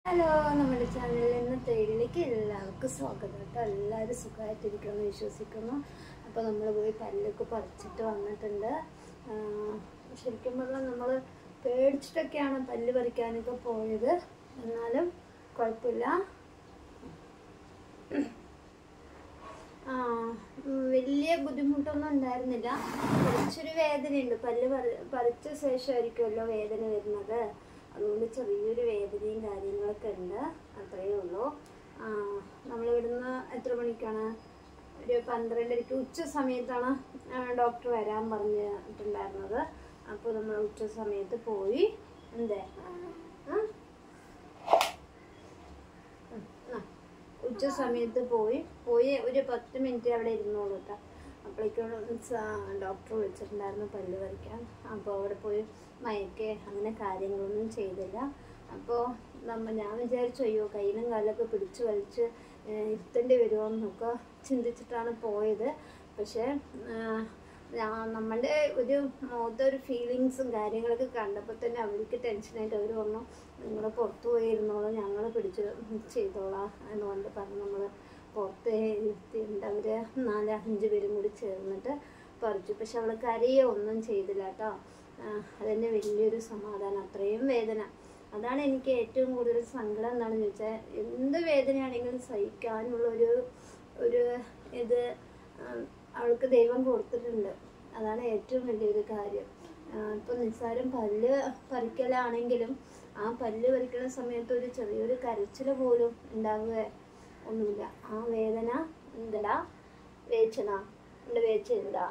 Hello നമ്മുടെ ചാനലിൽ ഇന്നത്തെ വീഡിയോയിലേക്ക് എല്ലാവർക്കും സ്വാഗതം കേട്ടോ എല്ലാവരും സുഖമായിട്ടിരിക്കുമെന്ന് വിശ്വസിക്കുന്നു അപ്പോൾ നമ്മൾ പോയി പല്ലൊക്കെ പറിച്ചിട്ട് വന്നിട്ടുണ്ട് ആ, ശരിക്കും പറഞ്ഞാൽ നമ്മൾ പേടിച്ചിട്ടൊക്കെയാണ് പല്ല് പറിക്കാനൊക്കെ പോയത് എന്നാലും കുഴപ്പമില്ല ആ ഉം, വലിയ ബുദ്ധിമുട്ടൊന്നും ഉണ്ടായിരുന്നില്ല കുറച്ചൊരു വേദനയുണ്ട് പല്ല് പറി പറിച്ച ശേഷമായിരിക്കുമല്ലോ വേദന വരുന്നത് അതുകൊണ്ട് ചെറിയൊരു വേദനയും കാര്യങ്ങളൊക്കെ ഉണ്ട് അത്രയേ ഉള്ളൂ ആ, നമ്മളിവിടുന്ന് എത്ര മണിക്കാണ് ഒരു പന്ത്രണ്ടരയ്ക്ക് ഉച്ച സമയത്താണ് ആ, ഡോക്ടർ വരാൻ പറഞ്ഞിട്ടുണ്ടായിരുന്നത് അപ്പോൾ നമ്മൾ ഉച്ച സമയത്ത് പോയി എന്തേ ആ? ഉം, ആ. ഉച്ച സമയത്ത് പോയി പോയി ഒരു പത്ത് മിനിറ്റ് അവിടെ ഇരുന്നോളൂ കേട്ടോ അപ്പോഴേക്കും ഡോക്ടർ വിളിച്ചിട്ടുണ്ടായിരുന്നു പല്ല് പറിക്കാൻ അപ്പോൾ അവിടെ പോയി മയക്കെ അങ്ങനെ കാര്യങ്ങളൊന്നും ചെയ്തില്ല അപ്പോൾ നമ്മ ഞാൻ വിചാരിച്ചു അയ്യോ കയ്യിലും കാലൊക്കെ പിടിച്ച് വലിച്ച് ഏഹ്, ഇരുത്തേണ്ടി വരുമോ എന്നൊക്കെ ചിന്തിച്ചിട്ടാണ് പോയത് പക്ഷേ ആഹ്, ഞാൻ നമ്മളുടെ ഒരു മുഖത്തെ ഒരു ഫീലിങ്സും കാര്യങ്ങളൊക്കെ കണ്ടപ്പോൾ തന്നെ അവർക്ക് ടെൻഷനായിട്ട് അവർ പറഞ്ഞു നിങ്ങൾ പുറത്ത് പോയി ഇരുന്നോളൂ ഞങ്ങൾ പിടിച്ച് ചെയ്തോളാം എന്നുകൊണ്ട് പറഞ്ഞ് നമ്മൾ പുറത്ത് ഇരുത്തിയിട്ടുണ്ട് അവർ നാല് അഞ്ച് പേരും കൂടി ചേർന്നിട്ട് പറിച്ചു പക്ഷെ അവൾ കരയോ ഒന്നും ചെയ്തില്ല കേട്ടോ അതെന്നെ വലിയൊരു സമാധാനം അത്രയും വേദന അതാണ് എനിക്ക് ഏറ്റവും കൂടുതൽ സങ്കടം എന്താണെന്ന് ചോദിച്ചാൽ എന്ത് വേദനയാണെങ്കിലും സഹിക്കാനുള്ള ഒരു ഒരു ഇത് ഉം, അവൾക്ക് ദൈവം കൊടുത്തിട്ടുണ്ട് അതാണ് ഏറ്റവും വലിയൊരു കാര്യം ആഹ് ഇപ്പൊ നിസ്സാരം പല്ല് പറിക്കലാണെങ്കിലും ആ പല്ല് പറിക്കുന്ന സമയത്ത് ഒരു ചെറിയൊരു കരച്ചിൽ പോലും ഉണ്ടാവുക ഒന്നുമില്ല ആ വേദന എന്തടാ വേച്ചന ഉണ്ട് വേച്ചുണ്ടാ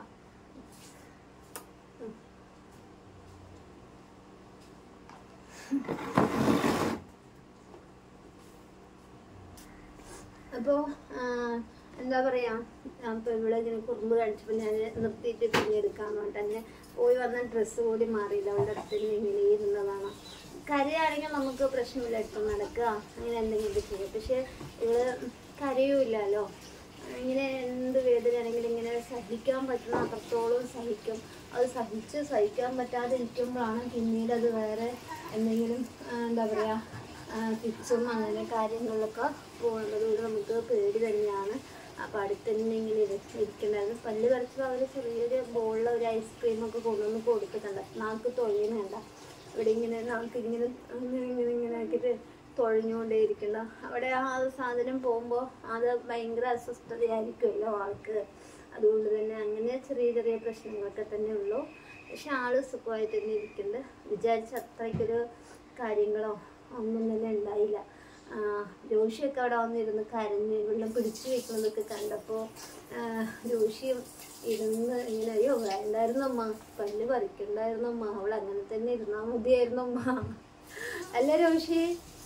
അപ്പോൾ എന്താ പറയാ അപ്പോൾ ഇവിടെ ഇങ്ങനെ കുറുമ്പ് കാണിച്ചപ്പോൾ ഞാൻ നിർത്തിയിട്ട് പിന്നെ എടുക്കാന്ന് പറഞ്ഞിട്ട് അങ്ങനെ പോയി വന്ന ഡ്രസ്സ് കൂടി മാറിയില്ല അവളുടെ അടുത്ത് തന്നെ ഇങ്ങനെ ഇരുന്നതാണ് കരയാണെങ്കിൽ നമുക്ക് പ്രശ്നമില്ല എടുത്ത് നടക്കുക അങ്ങനെ എന്തെങ്കിലും ചെയ്യാം പക്ഷെ ഇവള് കരയൂല്ലല്ലോ ഇങ്ങനെ എന്ത് വേദനയാണെങ്കിലും ഇങ്ങനെ സഹിക്കാൻ പറ്റുന്ന അത്രത്തോളം സഹിക്കും അത് സഹിച്ച് സഹിക്കാൻ പറ്റാതെ ഇരിക്കുമ്പോഴാണ് പിന്നീട് അത് വേറെ എന്തെങ്കിലും ആ, എന്താ പറയുക പിച്ചും അങ്ങനെ കാര്യങ്ങളിലൊക്കെ പോകുന്നത് കൊണ്ട് നമുക്ക് പേടി തന്നെയാണ് അപ്പോൾ അടുത്ത് തന്നെ ഇങ്ങനെ ഇരി- ഇരിക്കണ്ടായിരുന്നു പല്ല് പറിച്ചപ്പോൾ അവർ ചെറിയൊരു ബോളിൽ ഒരു ഐസ്ക്രീം ഒക്കെ കൊണ്ടുവന്ന് കൊടുത്തിട്ടുണ്ട് നാക്ക് തൊഴിയുന്നുണ്ട ഇവിടെ ഇങ്ങനെ നാക്ക് ഇങ്ങനെ അങ്ങനെ ഇങ്ങനെ ഇങ്ങനെ ആക്കിയിട്ട് തൊഴിഞ്ഞുകൊണ്ടേ ഇരിക്കണ്ട അവിടെ ആ സാധനം പോകുമ്പോൾ അത് ഭയങ്കര അസ്വസ്ഥതയായിരിക്കുമല്ലോ ആൾക്ക് അതുകൊണ്ട് തന്നെ അങ്ങനെ ചെറിയ ചെറിയ പ്രശ്നങ്ങളൊക്കെ തന്നെ ഉള്ളൂ പക്ഷെ ആള് സുഖമായിട്ട് തന്നെ ഇരിക്കുന്നുണ്ട് വിചാരിച്ച അത്രയ്ക്കൊരു കാര്യങ്ങളോ ഒന്നും തന്നെ ഉണ്ടായില്ല ആ, രോഷിയൊക്കെ അവിടെ വന്നിരുന്ന് കരഞ്ഞ് വെള്ളം പിടിച്ചു വെക്കുന്നതൊക്കെ കണ്ടപ്പോൾ രോഷിയും ഇരുന്ന് ഇങ്ങനെ അയ്യോ വേണ്ടായിരുന്നു അമ്മ പല്ല് പറിക്കണ്ടായിരുന്നു അമ്മ അവൾ അങ്ങനെ തന്നെ ഇരുന്നാൽ മതിയായിരുന്നു അമ്മ അല്ല രോഷി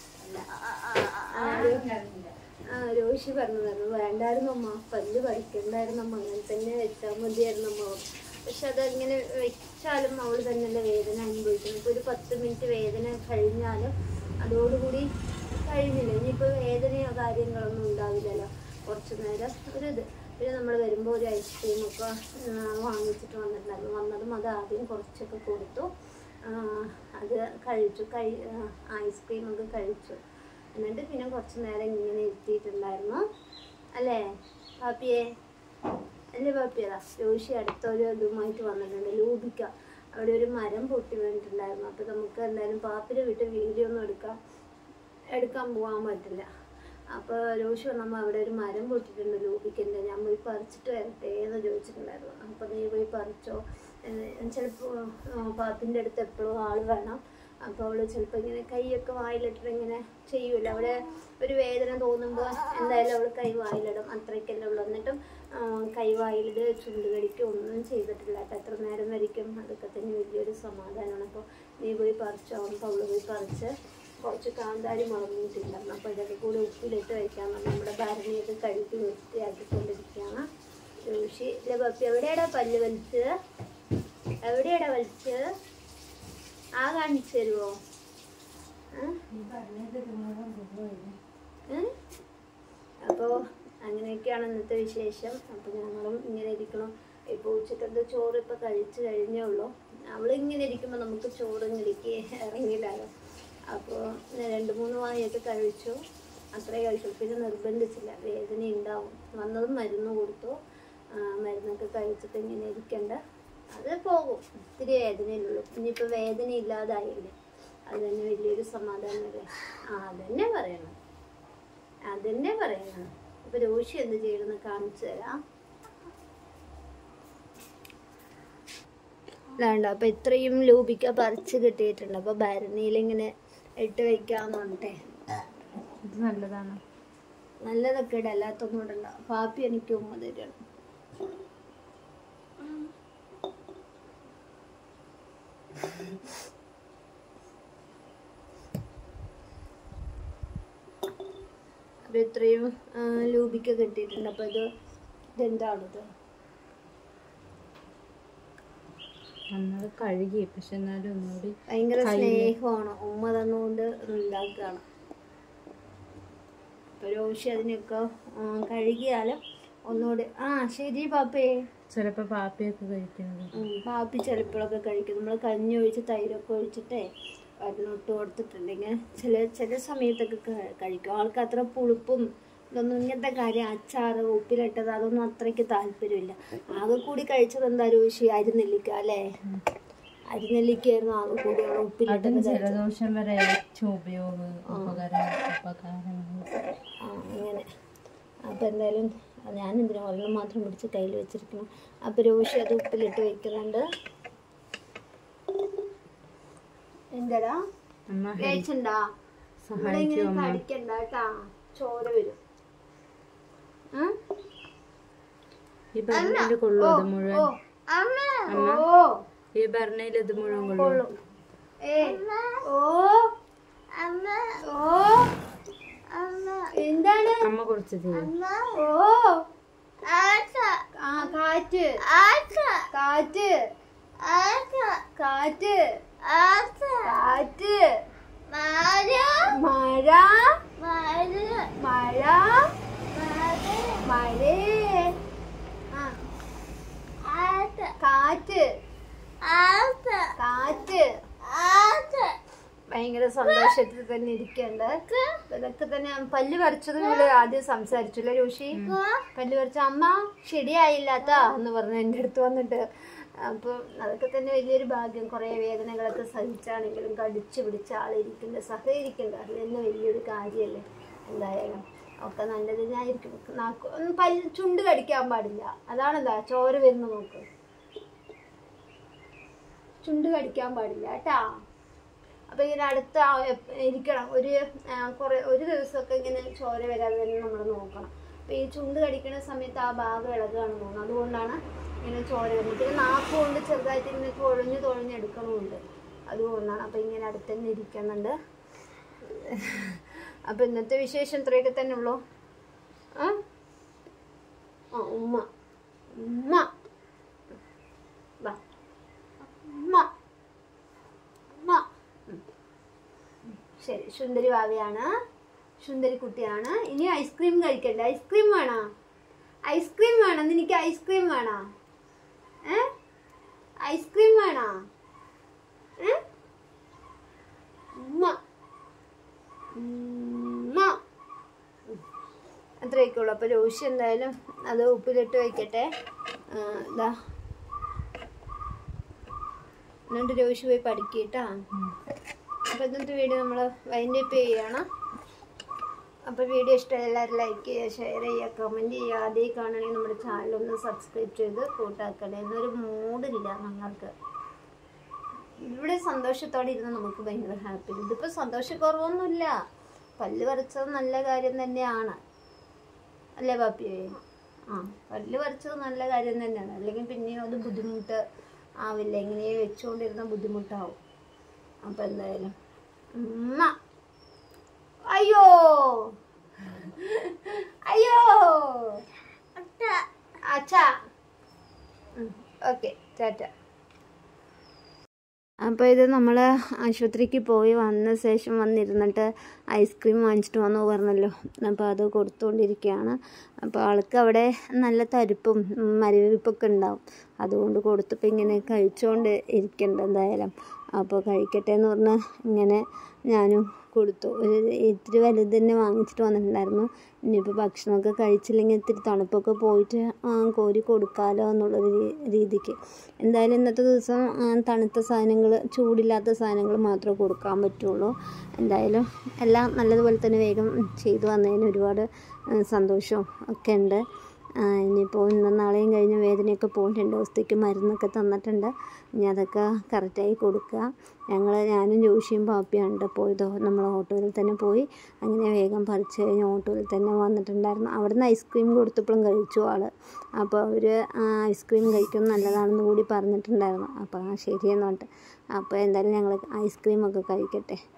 ആ, രോ- ആ രോഷി പറഞ്ഞതായിരുന്നു വേണ്ടായിരുന്നു അമ്മ പല്ല് പറിക്കണ്ടായിരുന്നു അമ്മ അങ്ങനെ തന്നെ വെച്ചാൽ മതിയായിരുന്നു അമ്മ പക്ഷെ അതങ്ങനെ വെച്ചാലും അവൾ തന്നെയല്ലേ വേദന അനുഭവിക്കുന്നത് ഇപ്പോൾ ഒരു പത്ത് മിനിറ്റ് വേദന കഴിഞ്ഞാലും അതോടുകൂടി കഴിഞ്ഞില്ല ഇനിയിപ്പോൾ വേദനയോ കാര്യങ്ങളൊന്നും ഉണ്ടാവില്ലല്ലോ കുറച്ച് നേരം ഒരു ഇത് പിന്നെ നമ്മൾ വരുമ്പോൾ ഒരു ഐസ്ക്രീമൊക്കെ വാങ്ങിച്ചിട്ട് വന്നിട്ടുണ്ടായിരുന്നു വന്നതും അത് ആദ്യം കുറച്ചൊക്കെ കൊടുത്തു ആ, അത് കഴിച്ചു കഴി ഐസ്ക്രീമൊക്കെ കഴിച്ചു എന്നിട്ട് പിന്നെ കുറച്ച് നേരം ഇങ്ങനെ ഇരുത്തിയിട്ടുണ്ടായിരുന്നു അല്ലേ പാപ്പിയെ അല്ലേ പാപ്പിയതാ രോഷി അടുത്തൊരു ഇതുമായിട്ട് വന്നിട്ടുണ്ട് ലൂബിക്ക അവിടെ ഒരു മരം പൊട്ടി വീണിട്ടുണ്ടായിരുന്നു അപ്പോൾ നമുക്ക് എന്തായാലും പാപ്പിനെ വിട്ട് വീഡിയോ ഒന്നും എടുക്കാം എടുക്കാൻ പോകാൻ പറ്റില്ല അപ്പോൾ രോഷി വന്നപ്പോൾ അവിടെ ഒരു മരം പൊട്ടിയിട്ടുണ്ട് ലൂബിക്കൻ്റെ ഞാൻ പോയി പറിച്ചിട്ട് വരട്ടെ എന്ന് ചോദിച്ചിട്ടുണ്ടായിരുന്നു അപ്പോൾ നീ പോയി പറിച്ചോ ചിലപ്പോൾ പാപ്പിൻ്റെ അടുത്ത് എപ്പോഴും ആൾ വേണം അപ്പോൾ അവൾ ചിലപ്പോൾ ഇങ്ങനെ കൈയൊക്കെ വായിലിട്ടിട്ട് ഇങ്ങനെ ചെയ്യൂല അവിടെ ഒരു വേദന തോന്നുമ്പോൾ എന്തായാലും അവൾ കൈ വായിലിടും അത്രയ്ക്കല്ലേ ഉള്ളൂ എന്നിട്ടും ആ, കൈ വായിലിട് ചുണ്ട് കടിക്കും ഒന്നും ചെയ്തിട്ടില്ല കേട്ടോ എത്ര നേരം വരിക്കും അതൊക്കെ തന്നെ വലിയൊരു സമാധാനമാണ് അപ്പോൾ നീ പോയി പറിച്ചോ അപ്പോൾ അവൾ പോയി പറിച്ച് കുറച്ച് കാന്താരി മുളകിട്ടുണ്ടായിരുന്നു അപ്പോൾ ഇതൊക്കെ കൂടി ഉപ്പിലിട്ട് വയ്ക്കാൻ നമ്മുടെ ഭരണിയൊക്കെ കഴുകി വൃത്തിയാക്കിക്കൊണ്ടിരിക്കുകയാണ് രോഷി ഇല്ല പപ്പി എവിടെയാടാ പല്ല് വലിച്ചത് എവിടെയാടാ വലിച്ചത് ആ കാണിച്ചു തരുമോ അപ്പോൾ അങ്ങനെയൊക്കെയാണ് ഇന്നത്തെ വിശേഷം അപ്പോൾ ഞങ്ങളും ഇങ്ങനെ ഇരിക്കണം ഇപ്പോൾ ഉച്ചക്കത്തെ ചോറ് ഇപ്പോൾ കഴിച്ചു കഴിഞ്ഞേ ഉള്ളൂ അവളിങ്ങനെ ഇരിക്കുമ്പോൾ നമുക്ക് ചോറ് ഇങ്ങനെയൊക്കെ ഇറങ്ങിയില്ലല്ലോ അപ്പോൾ രണ്ട് മൂന്ന് വായൊക്കെ കഴിച്ചു അത്രേ കഴിച്ചു പിന്നെ നിർബന്ധിച്ചില്ല വേദന ഉണ്ടാവും വന്നതും മരുന്ന് കൊടുത്തു ആ, മരുന്നൊക്കെ കഴിച്ചിട്ട് ഇങ്ങനെ ഇരിക്കണ്ട അത് പോകും ഇത്തിരി വേദനയുള്ളൂ ഇനിയിപ്പോൾ വേദന ഇല്ലാതായില്ലേ അത് തന്നെ വലിയൊരു സമാധാനമല്ലേ ആ അതന്നെ പറയണം അതന്നെ പറയണം ഇപ്പൊ രോഷി എന്ത് ചെയ്യണമെന്ന് കാണിച്ചു തരാം വേണ്ട അപ്പൊ ഇത്രയും ലൂപിക്ക പറിച്ച് കിട്ടിയിട്ടുണ്ട് അപ്പൊ ഭരണിയിൽ ഇങ്ങനെ ഇട്ട് വെക്കാന്ന് പറഞ്ഞിട്ടേ ഇത് നല്ലതാണ് നല്ലതൊക്കെ ഇട അല്ലാത്തൊന്നും ഇടണ്ട പാപ്പി എനിക്ക് ഉമ്മ തരണം അപ്പൊ ഇത്രയും ആ, ലൂബിക്ക കിട്ടിയിട്ടുണ്ട് അപ്പൊ ഇത് ഇതെന്താണിത് നന്നായി കഴുകി പക്ഷെ എന്നാലും ഒന്നുകൂടി ഭയങ്കര സ്നേഹമാണ് ഉമ്മ തന്നുകൊണ്ട് ഉണ്ടാക്കുകയാണ് ഇപ്പൊ രോഷി അതിനൊക്കെ ആ, കഴുകിയാലും ഒന്നുകൂടി ആ ശരി പാപ്പേ ചിലപ്പോ പാപ്പയൊക്കെ കഴിക്കുന്നത് ഉം, പാപ്പി ചിലപ്പോഴൊക്കെ കഴിക്കും നമ്മൾ കഞ്ഞി ഒഴിച്ച് തൈരൊക്കെ ഒഴിച്ചിട്ടേ അതിനൊട്ട് കൊടുത്തിട്ടുണ്ടെങ്കിൽ ചില ചില സമയത്തൊക്കെ ക- കഴിക്കും ആൾക്ക് അത്ര പുളിപ്പും ഇതൊന്നും ഇങ്ങനത്തെ കാര്യം അച്ചാറ് ഉപ്പിലിട്ടത് അതൊന്നും അത്രയ്ക്ക് താല്പര്യമില്ല ആകെ കൂടി കഴിച്ചത് എന്താ രോഷി അരിനെല്ലിക്ക അല്ലേ അരിനെല്ലിക്കായിരുന്നു ആകെ കൂടി അവിടെ ഉപ്പിലിട്ടത് അതും കഴിച്ചത്. ജലദോഷം വരെ ഏറ്റവും ഉപയോഗ ഉപകര ഉപകാരമാണ് ആ അങ്ങനെ അപ്പം എന്തായാലും ഞാൻ എന്തിനാ ഒരെണ്ണം മാത്രം പിടിച്ച് കയ്യിൽ വെച്ചിരിക്കണം അപ്പം രോഷി അത് ഉപ്പിലിട്ട് വെക്കുന്നുണ്ട് എന്താടാ അമ്മ കഴിച്ചുണ്ടാ ഇവിടെ ഇങ്ങനെ കടിക്കണ്ട കേട്ടാ ചോര വരും ഉം? ഈ ഭരണയിൽ കൊള്ളു അത് മുഴുവൻ ഓ അമ്മ ഓ ഈ ഭരണയിൽ ഇത് മുഴുവൻ കൊള്ളു കൊള്ളും ഏ ഓ ഓ എന്താണ് അമ്മ കുറച്ച് ചെയ്യും ഓ ആ കാറ്റ് കാറ്റ് കാറ്റ് കാറ്റ് മഴ മഴ മഴേ ആ കാറ്റ് കാറ്റ് ഭയങ്കര സന്തോഷത്തിൽ തന്നെ ഇരിക്കണ്ട് ഇതൊക്കെ തന്നെ പല്ല് പറിച്ചത് ഇവള് ആദ്യം സംസാരിച്ചില്ല രോഷി പല്ല് പറിച്ച അമ്മ ശരിയായില്ലാത്ത എന്ന് പറഞ്ഞു എൻ്റെ അടുത്ത് വന്നിട്ട് അപ്പൊ അതൊക്കെ തന്നെ വലിയൊരു ഭാഗ്യം കുറേ വേദനകളൊക്കെ സഹിച്ചാണെങ്കിലും കടിച്ചു പിടിച്ച ആളിരിക്കണ്ട സഹകരിക്കണ്ട അത് തന്നെ വലിയൊരു കാര്യമല്ലേ എന്തായാലും ഒക്കെ നല്ലതിനായിരിക്കും നാക്ക് ഒന്ന് പല്ല് ചുണ്ട് കടിക്കാൻ പാടില്ല അതാണെന്താ ചോര വരുന്ന നോക്ക് ചുണ്ട് കടിക്കാൻ പാടില്ല കേട്ടാ അപ്പൊ ഇങ്ങനെ അടുത്ത് ആ എപ്പ- ഇരിക്കണം ഒരു ആ, കുറെ ഒരു ദിവസമൊക്കെ ഇങ്ങനെ ചോര വരാതെ തന്നെ നമ്മൾ നോക്കണം അപ്പൊ ഈ ചുണ്ട് കടിക്കുന്ന സമയത്ത് ആ ഭാഗം ഇളകുകയാണ് തോന്നുന്നത് അതുകൊണ്ടാണ് ഇങ്ങനെ ചോര വരുന്നത് പിന്നെ നാക്ക് കൊണ്ട് ചെറുതായിട്ട് ഇങ്ങനെ തുഴഞ്ഞു തുഴഞ്ഞെടുക്കണമുണ്ട് അതുകൊണ്ടാണ് അപ്പൊ ഇങ്ങനെ അടുത്ത് തന്നെ ഇരിക്കുന്നുണ്ട് അപ്പൊ ഇന്നത്തെ വിശേഷം ഇത്രയൊക്കെ തന്നെ ഉള്ളൂ ആ ആ ഉമ്മ ഉമ്മ വാ ഉമ്മ ഉമ്മ ഉം. ശരി സുന്ദരി ഭാവിയാണ് സുന്ദരി കുട്ടിയാണ് ഇനി ഐസ്ക്രീം കഴിക്കണ്ടേ ഐസ്ക്രീം വേണോ ഐസ്ക്രീം വേണോ നിനക്ക് ഐസ്ക്രീം വേണോ ഏ ഐസ്ക്രീം വേണോ ഏ ഉമ്മ ഉമ്മ ഉം. അത്രയൊക്കെ ഉള്ളൂ അപ്പോൾ രോഷി എന്തായാലും അത് ഉപ്പിലിട്ട് വയ്ക്കട്ടെ ആ, ഇതാ എന്നിട്ട് രോഷി പോയി പഠിക്കട്ടാ അപ്പോൾ ഇന്നത്തെ വീഡിയോ നമ്മൾ വൈൻഡ് അപ്പ് ചെയ്യണം അപ്പോൾ വീഡിയോ ഇഷ്ടമായി എല്ലാവരും ലൈക്ക് ചെയ്യുക ഷെയർ ചെയ്യുക കമൻറ്റ് ചെയ്യുക ആദ്യം കാണണമെങ്കിൽ നമ്മുടെ ചാനലൊന്ന് സബ്സ്ക്രൈബ് ചെയ്ത് കൂട്ടാക്കണേ എന്നൊരു മൂഡില്ല ഞങ്ങൾക്ക് ഇവിടെ സന്തോഷത്തോടെ ഇരുന്ന് നമുക്ക് ഭയങ്കര ഹാപ്പി ഇതിപ്പോൾ സന്തോഷക്കുറവൊന്നുമില്ല പല്ല് പറിച്ചത് നല്ല കാര്യം തന്നെയാണ് അല്ലേ പാപ്പിയേ ആ പല്ല് പറിച്ചത് നല്ല കാര്യം തന്നെയാണ് അല്ലെങ്കിൽ പിന്നെയും അത് ബുദ്ധിമുട്ട് ആവില്ല ഇങ്ങനെ വെച്ചുകൊണ്ടിരുന്ന ബുദ്ധിമുട്ടാവും അപ്പം എന്തായാലും ഉമ്മ അയ്യോ അയ്യോ അച്ഛാ ഓക്കെ ടാറ്റ അപ്പോൾ ഇത് നമ്മൾ ആശുപത്രിക്ക് പോയി വന്ന ശേഷം വന്നിരുന്നിട്ട് ഐസ്ക്രീം വാങ്ങിച്ചിട്ട് വന്നു പറഞ്ഞല്ലോ അപ്പോൾ അത് കൊടുത്തുകൊണ്ടിരിക്കുകയാണ് അപ്പോൾ ആൾക്ക് അവിടെ നല്ല തരിപ്പും ഉം, മരവിപ്പൊക്കെ ഉണ്ടാവും അതുകൊണ്ട് കൊടുത്തപ്പോൾ ഇങ്ങനെ കഴിച്ചുകൊണ്ട് ഇരിക്കണ്ട എന്തായാലും അപ്പോൾ കഴിക്കട്ടെ എന്ന് പറഞ്ഞാൽ ഇങ്ങനെ ഞാനും കൊടുത്തു ഒരു ഇത്തിരി വലുത് തന്നെ വാങ്ങിച്ചിട്ട് വന്നിട്ടുണ്ടായിരുന്നു ഇനിയിപ്പോൾ ഭക്ഷണമൊക്കെ കഴിച്ചില്ലെങ്കിൽ ഇത്തിരി തണുപ്പൊക്കെ പോയിട്ട് ആ, കോരി കൊടുക്കാമല്ലോ എന്നുള്ളൊരു രീ- രീതിക്ക് എന്തായാലും ഇന്നത്തെ ദിവസം ആ, തണുത്ത സാധനങ്ങൾ ചൂടില്ലാത്ത സാധനങ്ങൾ മാത്രമേ കൊടുക്കാൻ പറ്റുള്ളൂ എന്തായാലും എല്ലാം നല്ലതുപോലെ തന്നെ വേഗം ചെയ്തു വന്നതിന് ഒരുപാട് ആ, സന്തോഷവും ഒക്കെ ഉണ്ട് ആ, ഇനിയിപ്പോൾ ഇന്നും നാളെയും കഴിഞ്ഞ വേദനയൊക്കെ പോകും രണ്ട് ദിവസത്തേക്ക് മരുന്നൊക്കെ തന്നിട്ടുണ്ട് ഇനി അതൊക്കെ കറക്റ്റായി കൊടുക്കുക ഞങ്ങൾ ഞാനും ജോഷിയും പാപ്പിയാണ് പോയതോ നമ്മൾ ഓട്ടോയിൽ തന്നെ പോയി അങ്ങനെ വേഗം പറിച്ച് കഴിഞ്ഞ് ഓട്ടോയിൽ തന്നെ വന്നിട്ടുണ്ടായിരുന്നു അവിടുന്ന് ഐസ്ക്രീം കൊടുത്തപ്പോഴും കഴിച്ചു ആൾ അപ്പോൾ അവർ ഐസ്ക്രീം കഴിക്കുന്നത് നല്ലതാണെന്ന് കൂടി പറഞ്ഞിട്ടുണ്ടായിരുന്നു അപ്പോൾ ആ ശരിയെന്ന് പറഞ്ഞിട്ട് അപ്പോൾ എന്തായാലും ഞങ്ങൾ ഐസ്ക്രീമൊക്കെ കഴിക്കട്ടെ